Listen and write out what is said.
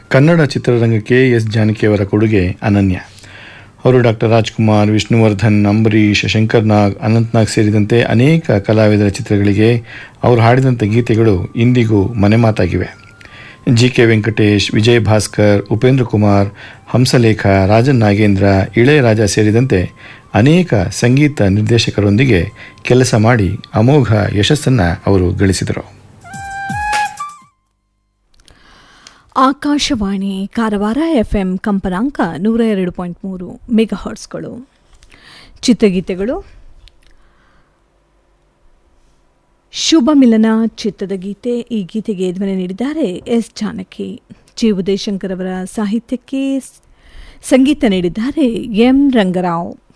ಕನ್ನಡ ಚಿತ್ರರಂಗಕ್ಕೆ ಎಸ್ ಜಾನಕಿಯವರ ಕೊಡುಗೆ ಅನನ್ಯ ಅವರು ಡಾಕ್ಟರ್ ರಾಜ್ಕುಮಾರ್ ವಿಷ್ಣುವರ್ಧನ್ ಅಂಬರೀಷ್ ಶಂಕರ್ ನಾಗ್ ಅನಂತ್ ನಾಗ್ ಸೇರಿದಂತೆ ಅನೇಕ ಕಲಾವಿದರ ಚಿತ್ರಗಳಿಗೆ ಅವರು ಹಾಡಿದಂಥ ಗೀತೆಗಳು ಇಂದಿಗೂ ಮನೆಮಾತಾಗಿವೆ ಜಿ ಕೆ ವೆಂಕಟೇಶ್ ವಿಜಯ್ ಭಾಸ್ಕರ್ ಉಪೇಂದ್ರ ಕುಮಾರ್ ಹಂಸಲೇಖ ರಾಜನ್ ನಾಗೇಂದ್ರ ಇಳೆಯರಾಜ ಸೇರಿದಂತೆ ಅನೇಕ ಸಂಗೀತ ನಿರ್ದೇಶಕರೊಂದಿಗೆ ಕೆಲಸ ಮಾಡಿ ಅಮೋಘ ಯಶಸ್ಸನ್ನು ಅವರು ಗಳಿಸಿದರು ಆಕಾಶವಾಣಿ ಕಾರವಾರ ಎಫ್ಎಂ ಕಂಪನಾಂಕ ನೂರ ಎರಡು ಪಾಯಿಂಟ್ ಮೂರು ಮೆಗಾಹರ್ಟ್ಸ್ಗಳು ಚಿತ್ರಗೀತೆಗಳು ಶುಭ ಮಿಲನ ಚಿತ್ರದ ಗೀತೆ ಈ ಗೀತೆಗೆ ಧ್ವನಿ ನೀಡಿದ್ದಾರೆ ಎಸ್ ಜಾನಕಿ ಜಿ ಉದಯಶಂಕರ್ ಅವರ ಸಾಹಿತ್ಯಕ್ಕೆ ಸಂಗೀತ ನೀಡಿದ್ದಾರೆ ಎಂ ರಂಗರಾವ್